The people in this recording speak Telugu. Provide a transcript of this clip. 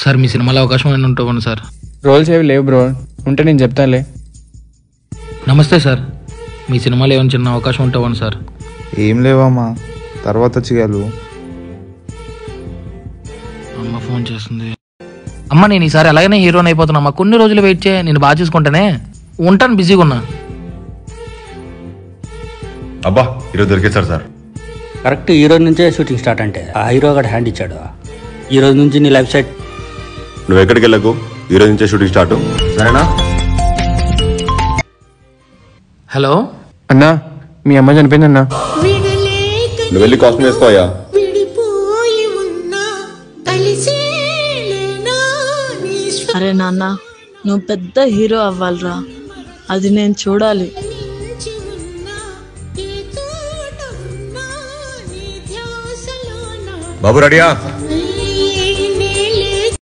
సార్ మీ సినిమాలో అవకాశం ఏమైనా ఉంటామని సార్ రోల్స్ ఏవి లేవు బ్రో ఉంటే నేను చెప్తానులే నమస్తే సార్ మీ సినిమాలో ఏమైనా చిన్న అవకాశం ఉంటామని సార్ ఏం లేవమ్మా తర్వాత చేయగలవు అమ్మ ఫోన్ చేస్తుంది అమ్మ నేను ఈసారి అలాగనే హీరోని అయిపోతున్నా అమ్మా కొన్ని రోజులు వెయిట్ చేయ నేను బాగా చూసుకుంటానే ఉంటాను బిజీగా ఉన్నా అబ్బా ఈరోజు దొరికేశారు సార్ కరెక్ట్ ఈ రోజు నుంచే షూటింగ్ స్టార్ట్ అంటే ఆ హీరో గడ హ్యాండ్ ఇచ్చాడు ఈ రోజు నుంచి నీ లైఫ్ సెట్ నువ్వు ఎక్కడికి వెళ్ళకు ఈ రోజు నుంచే షూటింగ్ స్టార్ట్ సరేనా హలో అన్నా మీ అమ్మ చనిపోయిందన్నా నువ్వు వెళ్ళి కాస్ట్యూమ్ వేసుకోవయ్యా విడిపోయి ఉన్నా కలిసేలేనా నీ అరే నాన్న నువ్వు పెద్ద హీరో అవ్వాలిరా అది నేను చూడాలి స్మరించి ఉన్నా ఏ చోట ఉన్నా నీ ధ్యాసలోనా బాబు రెడీయా నా